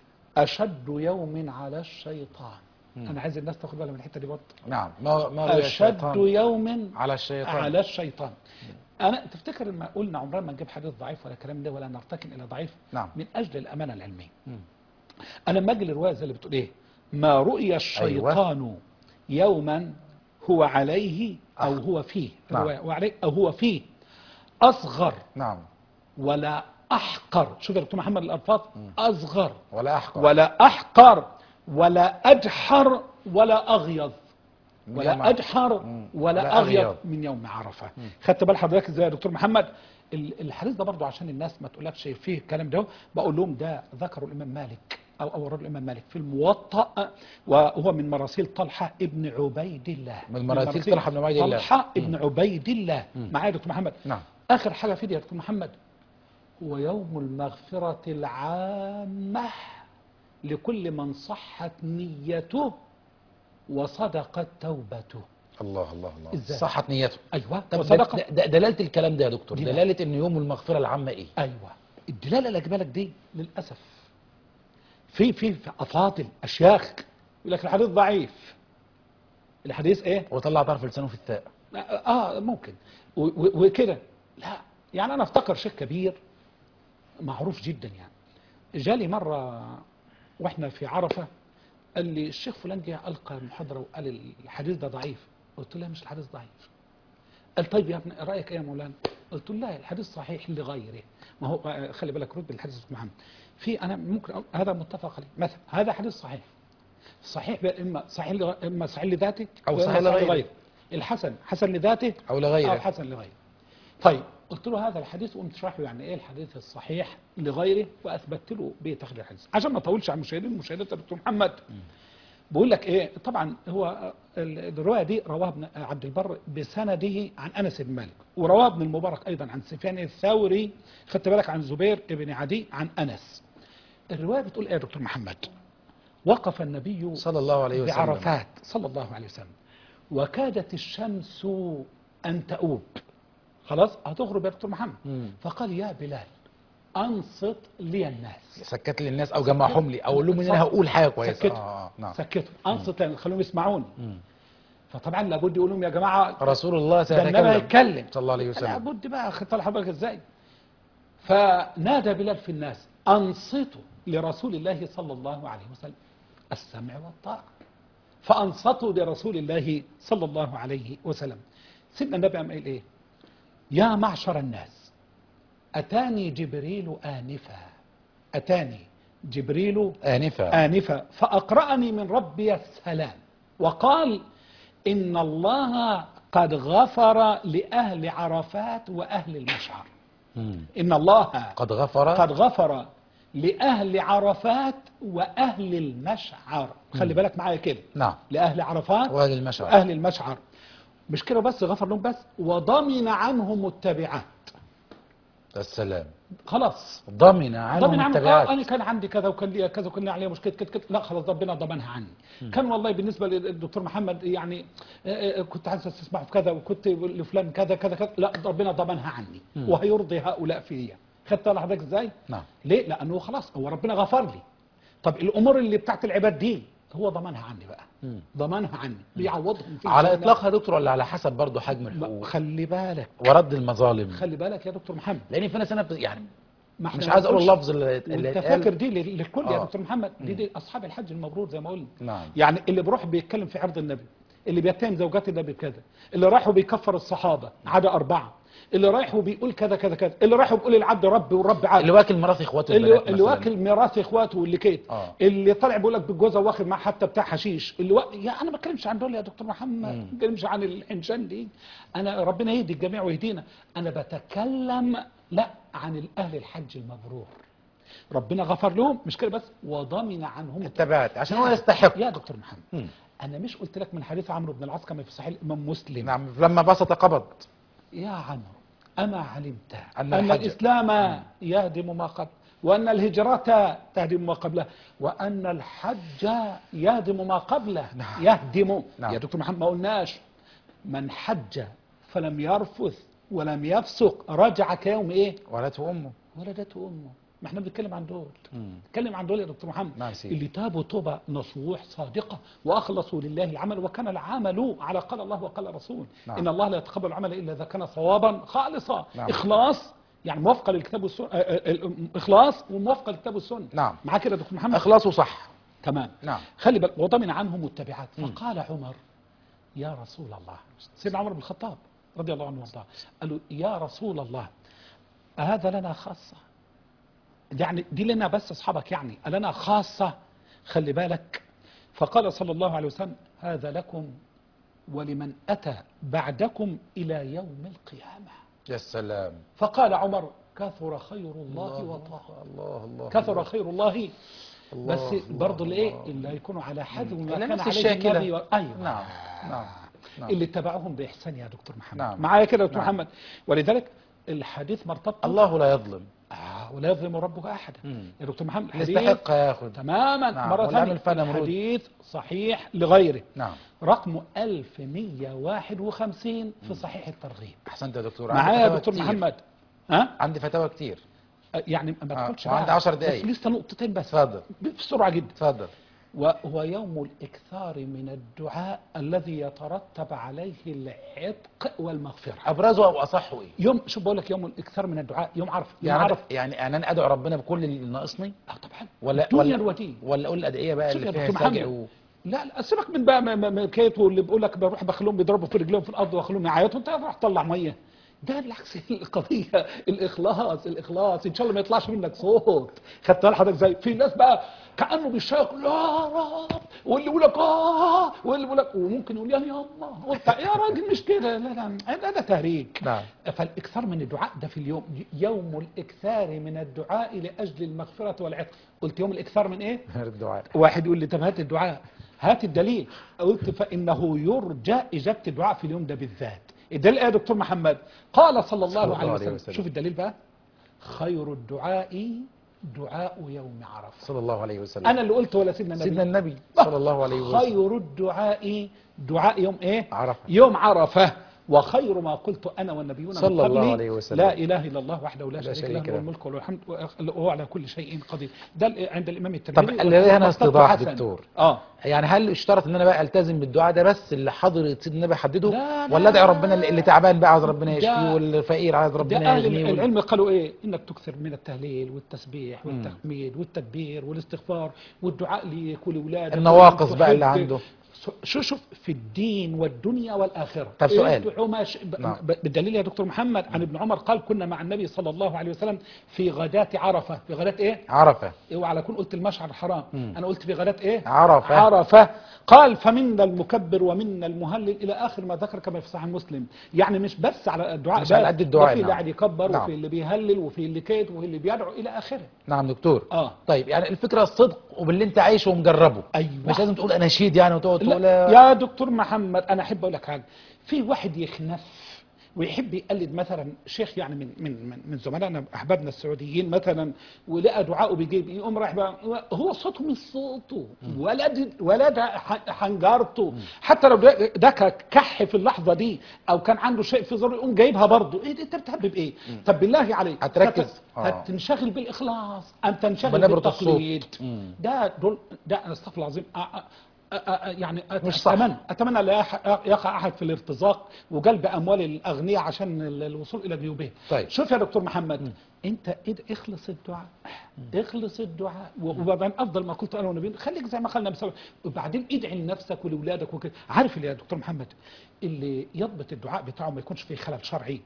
Speaker 3: اشد يوم على الشيطان انا عايز الناس تاخد بالها من الحته دي برضه
Speaker 2: نعم ما ما روي
Speaker 3: اشد
Speaker 2: الشيطان
Speaker 3: يوم
Speaker 2: على الشيطان
Speaker 3: على الشيطان انا تفتكر لما قلنا عمرنا ما نجيب حديث ضعيف ولا كلام ده ولا نرتكن الى ضعيف
Speaker 2: نعم.
Speaker 3: من اجل الامانه العلميه
Speaker 2: مم.
Speaker 3: انا لما اجي الروايه زي اللي بتقول ايه ما رؤي الشيطان يوما هو عليه او
Speaker 2: أخ.
Speaker 3: هو فيه
Speaker 2: نعم.
Speaker 3: الرواية، وعليه او هو فيه اصغر
Speaker 2: نعم
Speaker 3: ولا احقر شوف يا دكتور محمد الالفاظ اصغر
Speaker 2: ولا أحقر
Speaker 3: ولا احقر ولا اجحر ولا اغيظ
Speaker 2: من يوم
Speaker 3: ولا
Speaker 2: عرفة.
Speaker 3: اجحر
Speaker 2: مم.
Speaker 3: ولا
Speaker 2: ولا
Speaker 3: اغيض
Speaker 2: أغيض.
Speaker 3: من يوم عرفه خدت بال حضرتك ازاي يا دكتور محمد ال- الحديث ده برضو عشان الناس ما تقولكش فيه الكلام ده بقول لهم ده ذكره الامام مالك او اورد الامام مالك في الموطأ وهو من مراسيل طلحه ابن عبيد الله
Speaker 2: من مراسيل طلحة بن عبيد الله.
Speaker 3: طلحه ابن عبيد الله معايا يا دكتور محمد
Speaker 2: نعم.
Speaker 3: اخر حاجه في دي يا دكتور محمد هو يوم المغفره العامه لكل من صحت نيته وصدقت توبته
Speaker 2: الله الله الله
Speaker 3: إزاي؟
Speaker 2: صحت نيته
Speaker 3: ايوه
Speaker 2: طب
Speaker 3: وصدقت
Speaker 2: ده- ده- دلالة الكلام ده يا دكتور
Speaker 3: دي بقى.
Speaker 2: دلالة ان يوم المغفرة العامة ايه
Speaker 3: ايوه الدلاله اللي جبالك دي للاسف في في في افاضل اشياخ يقول لك الحديث ضعيف الحديث ايه
Speaker 2: وطلع طرف لسانه في الثاء
Speaker 3: اه ممكن و- و- وكده لا يعني انا افتكر شيخ كبير معروف جدا يعني جالي مره واحنا في عرفه قال لي الشيخ فلان جه القى محاضره وقال الحديث ده ضعيف قلت له لا مش الحديث ضعيف قال طيب يا ابني رايك ايه يا مولانا قلت له لا الحديث صحيح لغيره ما هو آه، خلي بالك رد الحديث يا أستاذ محمد في انا ممكن أقول هذا متفق عليه مثلا هذا حديث صحيح صحيح بقى اما صحيح لغ- اما صحيح لذاته
Speaker 2: أو
Speaker 3: وإما
Speaker 2: صحيح لغيره.
Speaker 3: الحسن حسن لذاته
Speaker 2: أو لغيره.
Speaker 3: او حسن لغيره طيب قلت له هذا الحديث وقمت شرح له يعني ايه الحديث الصحيح لغيره واثبت له بتخريج الحديث عشان ما اطولش على المشاهدين المشاهدات يا دكتور محمد بقول لك ايه طبعا هو ال- الروايه دي رواه ابن عبد البر بسنده عن انس بن مالك ورواه ابن المبارك ايضا عن سفيان الثوري خدت بالك عن زبير بن عدي عن انس الروايه بتقول ايه يا دكتور محمد وقف النبي
Speaker 2: صلى الله عليه وسلم
Speaker 3: بعرفات صلى الله عليه وسلم وكادت الشمس أن تؤوب خلاص هتغرب يا دكتور محمد
Speaker 2: مم.
Speaker 3: فقال يا بلال أنصت لي الناس
Speaker 2: سكت لي الناس او جمعهم لي او اقول لهم ان انا هقول حاجه كويسه
Speaker 3: سكتهم
Speaker 2: آه آه نعم
Speaker 3: سكتهم أنصت لي خلوهم يسمعوني
Speaker 2: مم.
Speaker 3: فطبعا لابد يقول لهم يا جماعة
Speaker 2: رسول الله
Speaker 3: ده النبي
Speaker 2: سيتكلم
Speaker 3: هيتكلم
Speaker 2: صلى الله عليه وسلم
Speaker 3: لابد بقى خدت حضرتك ازاي فنادى بلال في الناس انصتوا لرسول الله صلى الله عليه وسلم السمع والطاعه فانصتوا لرسول الله صلى الله عليه وسلم سيدنا النبي قام قايل ايه يا معشر الناس اتاني جبريل انفا اتاني جبريل
Speaker 2: آنفة
Speaker 3: آنفا فأقرأني من ربي السلام وقال إن الله قد غفر لأهل عرفات وأهل المشعر
Speaker 2: مم.
Speaker 3: إن الله
Speaker 2: قد غفر
Speaker 3: قد غفر لأهل عرفات وأهل المشعر خلي بالك معايا كده
Speaker 2: نعم
Speaker 3: لأهل عرفات
Speaker 2: وأهل المشعر
Speaker 3: وأهل المشعر مش كده بس غفر لهم بس وضمن عنهم التبعات
Speaker 2: السلام
Speaker 3: خلاص
Speaker 2: ضمن عنهم
Speaker 3: ضمن عنهم
Speaker 2: التبعات
Speaker 3: اه انا كان عندي كذا وكان لي كذا وكان لي عليه مشكله كده كده لا خلاص ربنا ضمنها عني كان والله بالنسبه للدكتور محمد يعني آه، آه، كنت عايز استسمحه في كذا وكنت لفلان كذا كذا كذا لا ربنا ضمنها عني وهيرضي هؤلاء فيا خدت بالك حضرتك ازاي؟
Speaker 2: نعم.
Speaker 3: ليه؟ لانه خلاص هو ربنا غفر لي طب الامور اللي بتاعت العباد دي هو ضمنها عني بقى ضمنها عني بيعوضهم في
Speaker 2: على
Speaker 3: الجنة.
Speaker 2: اطلاقها يا دكتور ولا على حسب برضه حجم
Speaker 3: ما-
Speaker 2: الحقوق
Speaker 3: خلي بالك
Speaker 2: ورد المظالم
Speaker 3: خلي بالك يا دكتور محمد
Speaker 2: لان في ناس انا بت- يعني
Speaker 3: ما احنا
Speaker 2: مش
Speaker 3: ما
Speaker 2: عايز اقول
Speaker 3: نقولش-
Speaker 2: اللفظ اللي اللي
Speaker 3: وانت
Speaker 2: اتقال.
Speaker 3: فاكر دي لل- للكل يا
Speaker 2: آه.
Speaker 3: دكتور محمد دي, دي اصحاب الحج المبرور زي ما قلنا
Speaker 2: نعم.
Speaker 3: يعني اللي بيروح بيتكلم في عرض النبي اللي بيتهم زوجات النبي كذا اللي رايح وبيكفر الصحابه عدا اربعه اللي رايح وبيقول كذا كذا كذا اللي رايح وبيقول العبد ربي والرب عبد
Speaker 2: اللي واكل ميراث اخواته
Speaker 3: اللي,
Speaker 2: البنات
Speaker 3: اللي
Speaker 2: مثلاً.
Speaker 3: واكل ميراث اخواته واللي كده
Speaker 2: آه.
Speaker 3: اللي طالع بيقول لك بالجوزه واخد معاه حتى بتاع حشيش اللي و... يا انا ما بتكلمش عن دول يا دكتور محمد ما بتكلمش عن الحنشان دي انا ربنا يهدي الجميع ويهدينا انا بتكلم لا عن الاهل الحج المبرور ربنا غفر لهم مش كده بس وضمن عنهم
Speaker 2: التبعات عشان هو يستحق
Speaker 3: يا دكتور محمد
Speaker 2: مم.
Speaker 3: انا مش قلت لك من حديث عمرو بن العاص كما في صحيح الامام مسلم
Speaker 2: نعم لما بسط قبض
Speaker 3: يا عمرو أما علمت
Speaker 2: أن
Speaker 3: أن,
Speaker 2: الحج-
Speaker 3: الإسلام يهدم ما قبل وأن الهجرة تهدم ما قبله وأن الحج يهدم ما قبله
Speaker 2: نعم.
Speaker 3: يهدم
Speaker 2: نعم.
Speaker 3: يا دكتور محمد ما قلناش من حج فلم يرفث ولم يفسق رجع كيوم إيه
Speaker 2: ولدته امه
Speaker 3: ولدته أمه ما احنا بنتكلم عن دول
Speaker 2: مم.
Speaker 3: نتكلم عن دول يا دكتور محمد
Speaker 2: نعم سيدي.
Speaker 3: اللي تابوا توبة نصوح صادقة وأخلصوا لله العمل وكان العمل على قال الله وقال الرسول
Speaker 2: نعم.
Speaker 3: إن الله لا يتقبل العمل إلا إذا كان صوابا خالصا
Speaker 2: نعم.
Speaker 3: إخلاص يعني موافقة للكتاب والسنة آه، آه، آه، إخلاص وموافقة للكتاب والسنة
Speaker 2: نعم.
Speaker 3: معاك كده يا دكتور محمد
Speaker 2: اخلاصه صح
Speaker 3: تمام
Speaker 2: نعم.
Speaker 3: خلي بالك وضمن عنهم التبعات فقال عمر يا رسول الله سيدنا عمر بن الخطاب رضي الله عنه وارضاه قال له يا رسول الله هذا لنا خاصة يعني دي لنا بس اصحابك يعني لنا خاصة خلي بالك فقال صلى الله عليه وسلم هذا لكم ولمن أتى بعدكم إلى يوم القيامة
Speaker 2: يا سلام
Speaker 3: فقال عمر كثر خير الله وطاعه
Speaker 2: الله الله
Speaker 3: كثر خير الله
Speaker 2: الله،
Speaker 3: بس
Speaker 2: الله،
Speaker 3: برضه الايه
Speaker 2: الله.
Speaker 3: اللي هيكونوا على حذو ما
Speaker 2: إلا
Speaker 3: كان
Speaker 2: نفس
Speaker 3: عليه
Speaker 2: الشاكلة.
Speaker 3: النبي و... ايوه
Speaker 2: نعم نعم نعم.
Speaker 3: اللي اتبعوهم باحسان يا دكتور محمد
Speaker 2: نعم.
Speaker 3: معايا كده يا دكتور
Speaker 2: نعم.
Speaker 3: محمد ولذلك الحديث مرتبط
Speaker 2: الله لا يظلم
Speaker 3: آه ولا يظلم ربك احدا
Speaker 2: مم.
Speaker 3: يا دكتور محمد
Speaker 2: اللي
Speaker 3: الحديث
Speaker 2: يستحق ياخذ
Speaker 3: تماما
Speaker 2: نعم،
Speaker 3: مره
Speaker 2: والعمل
Speaker 3: ثانيه
Speaker 2: فعلا مرود.
Speaker 3: الحديث صحيح لغيره
Speaker 2: نعم
Speaker 3: رقم 1151 في صحيح الترغيب
Speaker 2: احسنت يا دكتور
Speaker 3: معايا
Speaker 2: عندي
Speaker 3: يا
Speaker 2: فتاوى
Speaker 3: دكتور
Speaker 2: كتير.
Speaker 3: محمد ها
Speaker 2: عندي فتاوى كتير
Speaker 3: أه، يعني ما
Speaker 2: آه،
Speaker 3: تقولش
Speaker 2: وعندي
Speaker 3: بقى.
Speaker 2: 10 دقايق.
Speaker 3: بس لسه نقطتين بس
Speaker 2: اتفضل
Speaker 3: بسرعه جدا
Speaker 2: اتفضل
Speaker 3: وهو يوم الإكثار من الدعاء الذي يترتب عليه العتق والمغفرة
Speaker 2: ابرزه او اصحه ايه
Speaker 3: يوم شو بقول لك يوم الإكثار من الدعاء يوم عرف يوم
Speaker 2: يعني
Speaker 3: عرف
Speaker 2: أنا- يعني انا ادعو ربنا بكل اللي ناقصني
Speaker 3: آه طبعا
Speaker 2: ولا
Speaker 3: الدنيا
Speaker 2: ولا
Speaker 3: الودين
Speaker 2: ولا اقول الادعيه بقى
Speaker 3: شوف
Speaker 2: اللي
Speaker 3: يا
Speaker 2: فيها
Speaker 3: دكتور
Speaker 2: سجع
Speaker 3: محمد.
Speaker 2: و...
Speaker 3: لا لا سيبك من بقى م- م- م- كيت واللي بيقول لك بروح بخليهم بيضربوا في رجليهم في الارض واخليهم يعيطوا انت راح تطلع ميه ده بالعكس القضيه الاخلاص الاخلاص ان شاء الله ما يطلعش منك صوت خدت بالك حضرتك زي في ناس بقى كانه بيشاق لا رب واللي يقول لك اه واللي يقول لك وممكن يقول يا يا الله وبتاع. يا راجل مش كده لا لا ده, ده تهريج
Speaker 2: نعم.
Speaker 3: فالاكثار من الدعاء ده في اليوم يوم الاكثار من الدعاء لاجل المغفره والعتق قلت يوم الاكثار من ايه
Speaker 2: الدعاء
Speaker 3: واحد يقول لي طب هات الدعاء هات الدليل قلت فانه يرجى اجابه الدعاء في اليوم ده بالذات الدليل ايه يا دكتور محمد قال صلى الله,
Speaker 2: صلى الله
Speaker 3: عليه
Speaker 2: عليه
Speaker 3: وسلم.
Speaker 2: وسلم.
Speaker 3: شوف الدليل بقى خير الدعاء دعاء يوم عرفه
Speaker 2: صلى الله عليه وسلم
Speaker 3: انا اللي قلت ولا سيدنا النبي
Speaker 2: سيدنا النبي صلى الله عليه وسلم
Speaker 3: خير الدعاء دعاء يوم ايه
Speaker 2: عرفة.
Speaker 3: يوم عرفه وخير ما قلت انا والنبيون
Speaker 2: صلى
Speaker 3: من
Speaker 2: الله
Speaker 3: قبلي
Speaker 2: عليه وسلم.
Speaker 3: لا اله الا الله وحده لا
Speaker 2: لا
Speaker 3: شريك
Speaker 2: شريك
Speaker 3: له
Speaker 2: له.
Speaker 3: له الملك وله الحمد وهو على كل شيء قدير ده ال- عند الامام
Speaker 2: طب
Speaker 3: الترمذي
Speaker 2: اللي هنا
Speaker 3: ومصدر
Speaker 2: استيضاح
Speaker 3: حسن.
Speaker 2: دكتور
Speaker 3: اه
Speaker 2: يعني هل اشترط ان انا بقى التزم بالدعاء ده بس اللي حضرة سيدنا النبي حدده
Speaker 3: لا، لا،
Speaker 2: ولا ادعي
Speaker 3: لا.
Speaker 2: ربنا اللي اللي تعبان بقى عاوز ربنا
Speaker 3: ده-
Speaker 2: يشفيه والفقير عايز
Speaker 3: ده
Speaker 2: ربنا
Speaker 3: اهل
Speaker 2: يغنيه وال-
Speaker 3: العلم قالوا ايه انك تكثر من التهليل والتسبيح والتحميد والتكبير والاستغفار والدعاء ليك ولولادك
Speaker 2: النواقص بقى اللي
Speaker 3: تحب.
Speaker 2: عنده.
Speaker 3: شو شوف في الدين والدنيا والاخره
Speaker 2: طب سؤال.
Speaker 3: ادعوا ما ش... ب-
Speaker 2: نعم.
Speaker 3: ب- بالدليل يا دكتور محمد عن ابن عمر قال كنا مع النبي صلى الله عليه وسلم في غداة عرفه في غداة ايه
Speaker 2: عرفة
Speaker 3: اوعى على كون قلت المشعر الحرام انا قلت في غداة ايه
Speaker 2: عرفة.
Speaker 3: عرفة قال فمنا المكبر ومنا المهلل الى اخر ما ذكر كما في صحيح مسلم يعني مش بس على الدعاء
Speaker 2: مش على
Speaker 3: بس،
Speaker 2: قد الدعاء،
Speaker 3: ده في اللي
Speaker 2: نعم.
Speaker 3: قاعد يكبر
Speaker 2: نعم.
Speaker 3: وفي اللي بيهلل وفي اللي كيت وفي اللي بيدعو الى اخره
Speaker 2: نعم دكتور
Speaker 3: اه
Speaker 2: طيب يعني الفكرة الصدق وباللي انت عايشه ومجربه
Speaker 3: أيوة.
Speaker 2: مش لازم تقول اناشيد يعني وتقعد تقول
Speaker 3: لا يا دكتور محمد انا احب اقول لك حاجه في واحد يخنف ويحب يقلد مثلا شيخ يعني من من من, من زملائنا احبابنا السعوديين مثلا ولقى دعاءه بيجيب يقوم رايح بقى هو صوته مش صوته ولا دي ولا ده ح- حنجرته حتى لو ده ده ك- كح في اللحظه دي او كان عنده شيء في زر يقوم جايبها برضه ايه ده انت بتحبب ايه طب بالله عليك
Speaker 2: هتركز.
Speaker 3: هت-
Speaker 2: آه.
Speaker 3: هتنشغل بالاخلاص ام تنشغل
Speaker 2: بنبرة الصوت.
Speaker 3: بالتقليد
Speaker 2: مم. ده
Speaker 3: ده دول ده انا استغفر الله العظيم أ- أ- أ- أ- يعني أت-
Speaker 2: مش صح.
Speaker 3: اتمنى اتمنى لا يح- يقع احد في الارتزاق وجلب اموال الاغنياء عشان ال- الوصول الى جيوبهم
Speaker 2: طيب.
Speaker 3: شوف يا دكتور محمد انت إد- اخلص الدعاء اخلص الدعاء وبعدين افضل ما قلت انا والنبي خليك زي ما قالنا بسبب وبعدين ادعي لنفسك ولاولادك وكده عارف اللي يا دكتور محمد اللي يضبط الدعاء بتاعه ما يكونش فيه خلل شرعي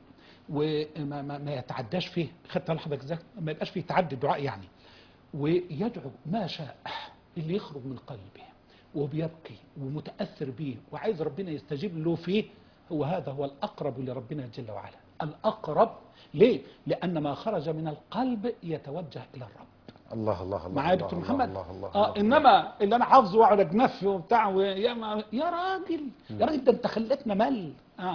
Speaker 3: وما ما, ما يتعداش فيه خدت لحظتك ازاي ما يبقاش فيه تعدي الدعاء يعني ويدعو ما شاء اللي يخرج من قلبه وبيبكي ومتأثر به وعايز ربنا يستجيب له فيه هو هذا هو الأقرب لربنا جل وعلا الأقرب ليه؟ لأن ما خرج من القلب يتوجه إلى الرب
Speaker 2: الله الله الله
Speaker 3: معايا
Speaker 2: الله
Speaker 3: دكتور
Speaker 2: الله
Speaker 3: محمد
Speaker 2: الله الله
Speaker 3: اه
Speaker 2: الله.
Speaker 3: انما اللي انا حافظه واقعد اتنفي وبتاع ويا ما- يا راجل يا راجل ده انت خليتنا مل اه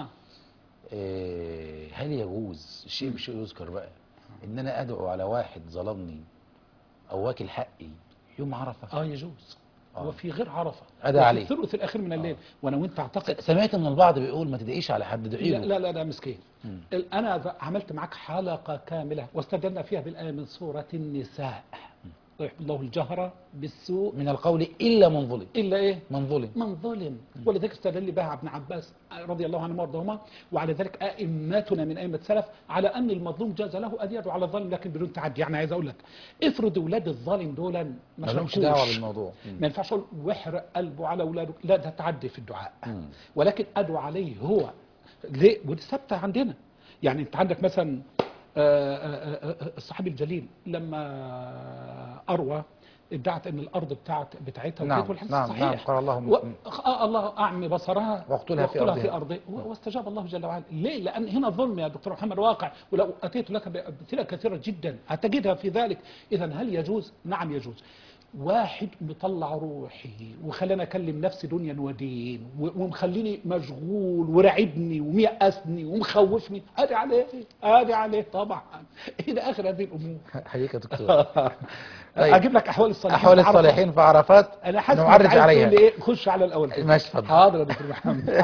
Speaker 2: إيه، هل يجوز الشيء بشيء يذكر بقى ان انا ادعو على واحد ظلمني او واكل حقي يوم عرفه
Speaker 3: اه يجوز
Speaker 2: آه.
Speaker 3: وفي غير عرفه
Speaker 2: أدى
Speaker 3: وفي
Speaker 2: عليه.
Speaker 3: الثلث الاخير من الليل وانا وانت اعتقد
Speaker 2: سمعت من البعض بيقول ما تدعيش على حد ادعي
Speaker 3: لا
Speaker 2: له
Speaker 3: لا لا ده مسكين ال- انا ذ- عملت معك حلقه كامله واستدلنا فيها بالايه من سوره النساء يحب الله الجهر بالسوء
Speaker 2: من القول الا من ظلم
Speaker 3: الا ايه
Speaker 2: من ظلم
Speaker 3: من ظلم ولذلك استدل بها ابن عباس رضي الله عنهما وارضاهما وعلى ذلك ائمتنا من ائمه السلف على ان المظلوم جاز له ان يدعو على الظالم لكن بدون تعدي يعني عايز اقول لك افرض اولاد الظالم دول ما
Speaker 2: ما لهمش
Speaker 3: شاركوش.
Speaker 2: دعوه بالموضوع
Speaker 3: ما ينفعش اقول واحرق قلبه على اولاده لا ده تعدي في الدعاء
Speaker 2: مم.
Speaker 3: ولكن ادعو عليه هو ليه ودي ثابته عندنا يعني انت عندك مثلا آه، آه، آه، آه، الصحابي الجليل لما اروى ادعت ان الارض بتاعت بتاعتها
Speaker 2: نعم،
Speaker 3: وكيف والحديث
Speaker 2: نعم،
Speaker 3: صحيح
Speaker 2: نعم، قال اللهم-
Speaker 3: و... آه الله اعمي بصرها
Speaker 2: واقتلها في أرضها.
Speaker 3: في ارضه و- واستجاب الله جل وعلا ليه لان هنا ظلم يا دكتور محمد واقع ولو اتيت لك بامثله كثيره جدا هتجدها في ذلك اذا هل يجوز نعم يجوز واحد مطلع روحي وخلاني اكلم نفسي دنيا ودين و- ومخليني مشغول وراعبني وميأسني ومخوفني ادي عليه ادي عليه طبعا الى اخر هذه الامور
Speaker 2: حقيقة يا دكتور طيب.
Speaker 3: اجيب لك احوال الصالحين
Speaker 2: أحوال
Speaker 3: في عرفة.
Speaker 2: الصالحين في عرفات
Speaker 3: انا حاسس إنك
Speaker 2: نعرج
Speaker 3: عايز
Speaker 2: عليها
Speaker 3: تقول لي ايه خش على الاول
Speaker 2: ماشي اتفضل
Speaker 3: حاضر يا دكتور محمد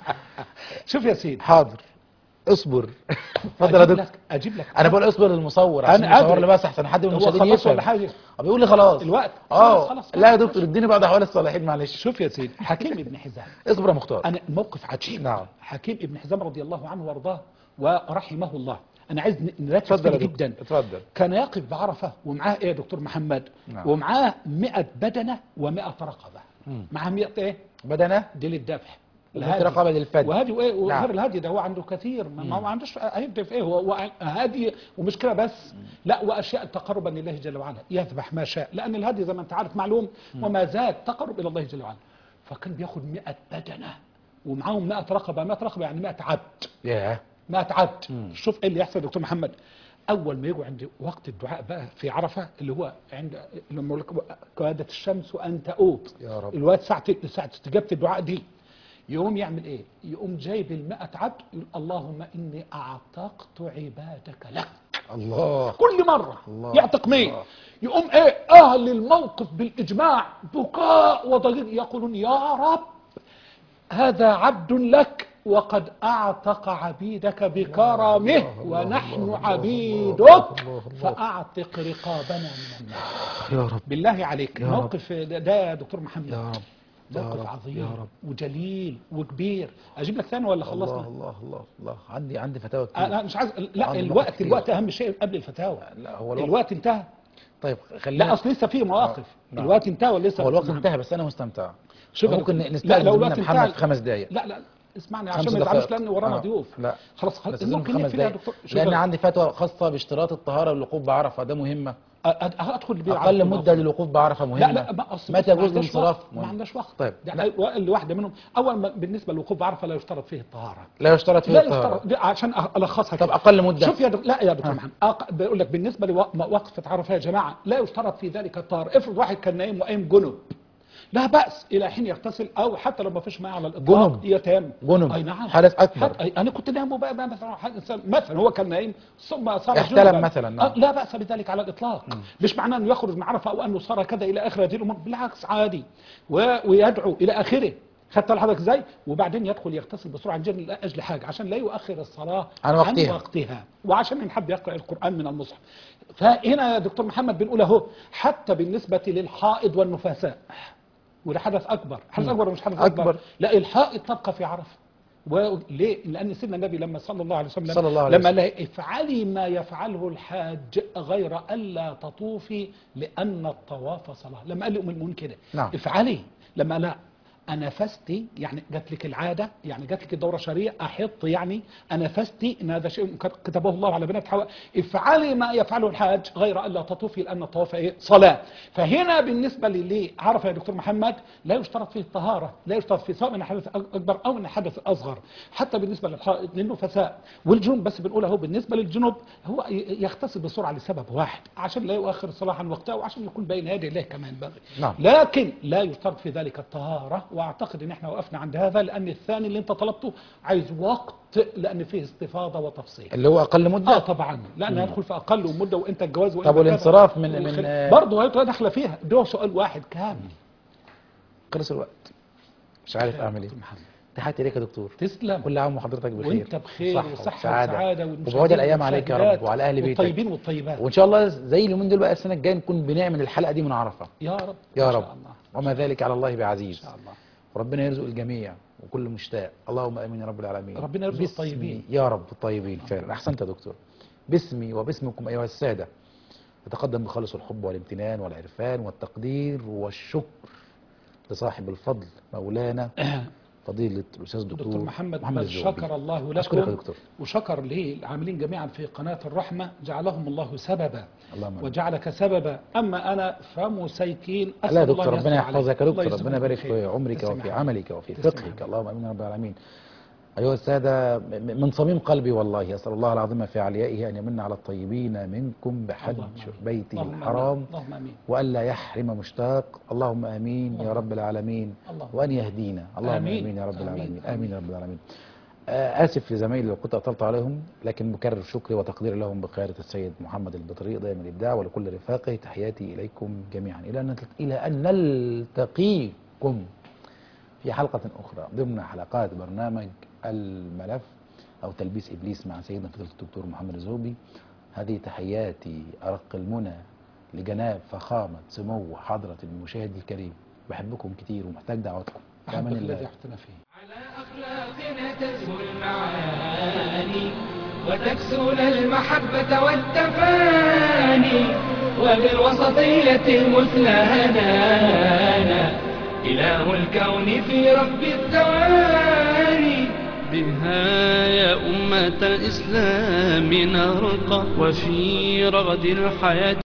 Speaker 3: شوف يا سيدي
Speaker 2: حاضر اصبر اتفضل يا
Speaker 3: أجيب
Speaker 2: دكتور
Speaker 3: لك اجيب لك
Speaker 2: انا بقول اصبر للمصور عشان
Speaker 3: أنا
Speaker 2: المصور
Speaker 3: أدري.
Speaker 2: اللي بس احسن حد من
Speaker 3: هو
Speaker 2: المشاهدين
Speaker 3: خلاص
Speaker 2: يفهم
Speaker 3: ولا حاجه
Speaker 2: آه، بيقول لي خلاص
Speaker 3: الوقت
Speaker 2: اه
Speaker 3: خلاص خلاص
Speaker 2: لا يا
Speaker 3: خلاص.
Speaker 2: دكتور اديني بعد احوال الصالحين معلش
Speaker 3: شوف يا سيدي حكيم ابن حزام
Speaker 2: اصبر يا مختار
Speaker 3: انا موقف عجيب
Speaker 2: نعم.
Speaker 3: حكيم ابن حزام رضي الله عنه وارضاه ورحمه الله انا عايز ن- نركز
Speaker 2: اتفضل
Speaker 3: فيه
Speaker 2: يا دكتور
Speaker 3: جدا
Speaker 2: اتفضل
Speaker 3: كان يقف بعرفه ومعاه ايه يا دكتور محمد
Speaker 2: نعم.
Speaker 3: ومعاه 100 بدنه و100 رقبه
Speaker 2: مم.
Speaker 3: معاه 100 ايه
Speaker 2: بدنا
Speaker 3: دي للذبح
Speaker 2: ومئة رقبة للفدي.
Speaker 3: وهدي وايه وغير
Speaker 2: نعم.
Speaker 3: الهدي ده هو عنده كثير ما, ما عندوش هيبدا في ايه هو هو هدي ومش كده بس لا واشياء تقربا لله جل وعلا يذبح ما شاء لان الهدي زي ما انت عارف معلوم وما زاد تقرب الى الله جل وعلا فكان بياخد 100 بدنه ومعاهم 100 رقبه 100 رقبه يعني 100 عبد
Speaker 2: ياه
Speaker 3: 100 عبد شوف ايه اللي يحصل يا دكتور محمد اول ما يجوا عند وقت الدعاء بقى في عرفه اللي هو عند لما يقول لك كادت الشمس وان تؤوب
Speaker 2: يا رب.
Speaker 3: الوقت ساعه ساعه استجابه الدعاء دي يقوم يعمل ايه يقوم جايب المائة عبد يقول اللهم اني اعتقت عبادك لك
Speaker 2: الله
Speaker 3: كل مرة
Speaker 2: الله.
Speaker 3: يعتق مين
Speaker 2: الله.
Speaker 3: يقوم ايه اهل الموقف بالاجماع بكاء وضجيج يقولون يا رب هذا عبد لك وقد اعتق عبيدك بكرمه
Speaker 2: الله،
Speaker 3: ونحن
Speaker 2: الله، الله،
Speaker 3: عبيدك
Speaker 2: الله، الله.
Speaker 3: فاعتق رقابنا من النار
Speaker 2: يا رب
Speaker 3: بالله عليك
Speaker 2: يا رب.
Speaker 3: موقف ده, ده يا دكتور محمد
Speaker 2: يا رب يا
Speaker 3: موقف
Speaker 2: رب،
Speaker 3: عظيم
Speaker 2: يا رب
Speaker 3: وجليل وكبير اجيب لك ثاني ولا
Speaker 2: الله
Speaker 3: خلصنا
Speaker 2: الله الله الله عندي عندي فتاوى كتير
Speaker 3: انا مش عايز لا
Speaker 2: عندي
Speaker 3: الوقت
Speaker 2: نقط كتير.
Speaker 3: الوقت اهم شيء قبل الفتاوى
Speaker 2: لا هو الوقت
Speaker 3: الوقت انتهى
Speaker 2: طيب خلينا
Speaker 3: لا اصل لسه في مواقف
Speaker 2: نعم.
Speaker 3: الوقت انتهى ولا لسه
Speaker 2: هو الوقت انتهى بس انا مستمتع
Speaker 3: شوف يا
Speaker 2: ممكن
Speaker 3: دكتور.
Speaker 2: نستأذن
Speaker 3: لو
Speaker 2: مننا
Speaker 3: الوقت
Speaker 2: محمد
Speaker 3: انتهى-
Speaker 2: في خمس دقايق
Speaker 3: لا لا اسمعني
Speaker 2: خمس
Speaker 3: عشان ما يزعلوش
Speaker 2: دقائق.
Speaker 3: لان ورانا
Speaker 2: آه.
Speaker 3: ضيوف
Speaker 2: لا
Speaker 3: خلاص خلاص
Speaker 2: بس
Speaker 3: ممكن
Speaker 2: خمس
Speaker 3: نقفل يا
Speaker 2: دقايق
Speaker 3: دكتور شوف
Speaker 2: لان
Speaker 3: يا-
Speaker 2: عندي فتوى خاصه باشتراط الطهاره للوقوف بعرفه ده مهمه
Speaker 3: أ- أ- ادخل بيه
Speaker 2: اقل
Speaker 3: عرض
Speaker 2: مده للوقوف بعرفه
Speaker 3: لا
Speaker 2: مهمه
Speaker 3: لا ما أصل
Speaker 2: متى
Speaker 3: ما
Speaker 2: يجوز
Speaker 3: عندناش
Speaker 2: الانصراف
Speaker 3: وقت. ما
Speaker 2: مهم.
Speaker 3: عندناش وقت
Speaker 2: طيب
Speaker 3: ده
Speaker 2: لا,
Speaker 3: اللي واحده منهم اول ما بالنسبه للوقوف بعرفه لا يشترط فيه الطهاره
Speaker 2: لا يشترط فيه
Speaker 3: لا
Speaker 2: الطهاره
Speaker 3: يشترط دي عشان الخصها
Speaker 2: طب
Speaker 3: كده.
Speaker 2: اقل مده
Speaker 3: شوف يا دك... لا يا دكتور محمد أق... بقول لك بالنسبه لوقفه عرفه يا جماعه لا يشترط في ذلك الطهاره افرض واحد كان نايم وقايم جنب لا بأس إلى حين يغتسل أو حتى لو ما فيش ماء على الإطلاق
Speaker 2: جنب.
Speaker 3: يتيمم
Speaker 2: جنب.
Speaker 3: أي نعم
Speaker 2: حدث أكبر.
Speaker 3: حد... أي أنا كنت نايم وبقى بقى مثلا حد- مثلا هو كان نايم ثم صار
Speaker 2: احتلم
Speaker 3: جنبا.
Speaker 2: مثلاً، نعم.
Speaker 3: أه، لا بأس بذلك على الإطلاق مش معناه أنه يخرج من عرفة أو أنه صار كذا إلى آخر هذه الأمور بالعكس عادي و... ويدعو إلى آخره خدت لحضرتك ازاي وبعدين يدخل يغتسل بسرعه عن جن لاجل حاجه عشان لا يؤخر الصلاه
Speaker 2: عن وقتها.
Speaker 3: عن وقتها وعشان من حب يقرا القران من المصحف فهنا يا دكتور محمد بنقول اهو حتى بالنسبه للحائض والنفساء وده حدث اكبر حدث اكبر ولا مش حدث اكبر,
Speaker 2: أكبر.
Speaker 3: لا الحائض تبقى في عرفه وليه؟ لأن سيدنا النبي لما صلى الله عليه وسلم
Speaker 2: صلى الله عليه
Speaker 3: لما قال لها افعلي ما يفعله الحاج غير ألا تطوفي لأن الطواف صلاة لما قال لأم المؤمنين كده
Speaker 2: نعم.
Speaker 3: افعلي لما لا أنفستي يعني جات لك العادة يعني جات لك الدورة الشرعية أحط يعني أنفستي إن هذا شيء كتبه الله على بنات حواء افعلي ما يفعله الحاج غير ألا تطوفي لأن الطواف إيه صلاة فهنا بالنسبة للي عرف يا دكتور محمد لا يشترط فيه الطهارة لا يشترط فيه سواء من الحدث الأكبر أو من الحدث الأصغر حتى بالنسبة للحائط للنفساء والجنوب بس بنقول اهو بالنسبة للجنوب هو ي- يغتسل بسرعة لسبب واحد عشان لا يؤخر الصلاة عن وقتها وعشان يكون بين يدي الله كما ينبغي
Speaker 2: نعم.
Speaker 3: لكن لا يشترط في ذلك الطهارة واعتقد ان احنا وقفنا عند هذا لان الثاني اللي انت طلبته عايز وقت لان فيه استفاضة وتفصيل
Speaker 2: اللي هو اقل
Speaker 3: اه
Speaker 2: مده
Speaker 3: طبعا لان هيدخل في اقل مده وانت الجواز وإنت
Speaker 2: طب
Speaker 3: كذا.
Speaker 2: والانصراف من-
Speaker 3: وخل-
Speaker 2: من-
Speaker 3: برضه هيبقى داخله فيها ده سؤال واحد كامل
Speaker 2: خلص الوقت مش عارف اعمل ايه تحياتي ليك يا دكتور
Speaker 3: تسلم
Speaker 2: كل عام وحضرتك بخير
Speaker 3: وانت بخير
Speaker 2: صحة
Speaker 3: وصحه
Speaker 2: وسعادة.
Speaker 3: وسعاده
Speaker 2: وبعود الايام عليك يا رب وعلى اهل بيتك
Speaker 3: والطيبين والطيبات
Speaker 2: وان شاء الله زي اليومين دول بقى السنه الجايه نكون بنعمل الحلقه دي من عرفه
Speaker 3: يا رب
Speaker 2: يا
Speaker 3: إن
Speaker 2: رب
Speaker 3: شاء الله
Speaker 2: وما ذلك على الله بعزيز
Speaker 3: ان شاء الله
Speaker 2: وربنا يرزق الجميع وكل مشتاق اللهم امين يا رب العالمين
Speaker 3: ربنا يرزق
Speaker 2: باسمي-
Speaker 3: الطيبين.
Speaker 2: يا رب الطيبين فعلا احسنت يا دكتور باسمي وباسمكم ايها الساده نتقدم بخالص الحب والامتنان والعرفان والتقدير والشكر لصاحب الفضل مولانا فضيلة الأستاذ الدكتور
Speaker 3: دكتور محمد,
Speaker 2: محمد
Speaker 3: بل
Speaker 2: الزغبي.
Speaker 3: شكر الله
Speaker 2: أشكرك يا
Speaker 3: لكم
Speaker 2: دكتور
Speaker 3: وشكر للعاملين جميعا في قناة الرحمة جعلهم الله سببا
Speaker 2: اللهم آمين.
Speaker 3: وجعلك سببا أما أنا فمسيكين أسأل
Speaker 2: لا يا
Speaker 3: الله
Speaker 2: دكتور
Speaker 3: أن
Speaker 2: ربنا
Speaker 3: يستر عليك.
Speaker 2: يحفظك يا
Speaker 3: الله
Speaker 2: دكتور
Speaker 3: يجزيكم
Speaker 2: ربنا يبارك
Speaker 3: خير.
Speaker 2: في عمرك
Speaker 3: تسلم
Speaker 2: وفي
Speaker 3: يا
Speaker 2: عملك وفي
Speaker 3: تسلم يا
Speaker 2: فقهك
Speaker 3: حبيبي.
Speaker 2: اللهم امين يا رب العالمين ايها الساده م- من صميم قلبي والله اسال الله العظيم في عليائه ان يمن على الطيبين منكم بحج
Speaker 3: اللهم آمين.
Speaker 2: بيته
Speaker 3: اللهم آمين.
Speaker 2: الحرام
Speaker 3: اللهم آمين
Speaker 2: والا يحرم مشتاق اللهم امين يا
Speaker 3: اللهم
Speaker 2: رب العالمين
Speaker 3: اللهم
Speaker 2: وان يهدينا اللهم
Speaker 3: آمين.
Speaker 2: امين يا رب
Speaker 3: آمين.
Speaker 2: العالمين
Speaker 3: آمين.
Speaker 2: امين يا رب العالمين آه، اسف لزمايلي لو كنت اطلت عليهم لكن مكرر شكري وتقديري لهم بقياده السيد محمد البطريق دائما الابداع ولكل رفاقه تحياتي اليكم جميعا الى ان الى ان نلتقيكم في حلقه اخرى ضمن حلقات برنامج الملف او تلبيس ابليس مع سيدنا فضيله الدكتور محمد الزوبي هذه تحياتي ارق المنى لجناب فخامه سمو حضره المشاهد الكريم بحبكم كتير ومحتاج دعواتكم في امان
Speaker 3: أحبك الذي
Speaker 2: الله
Speaker 3: أحتنا فيه
Speaker 1: على أخلاقنا تزهو المعاني وتكسون المحبة والتفاني وبالوسطية المثلى هدانا إله الكون في رب الثواني بها يا أمة الإسلام نرقى وفي رغد الحياة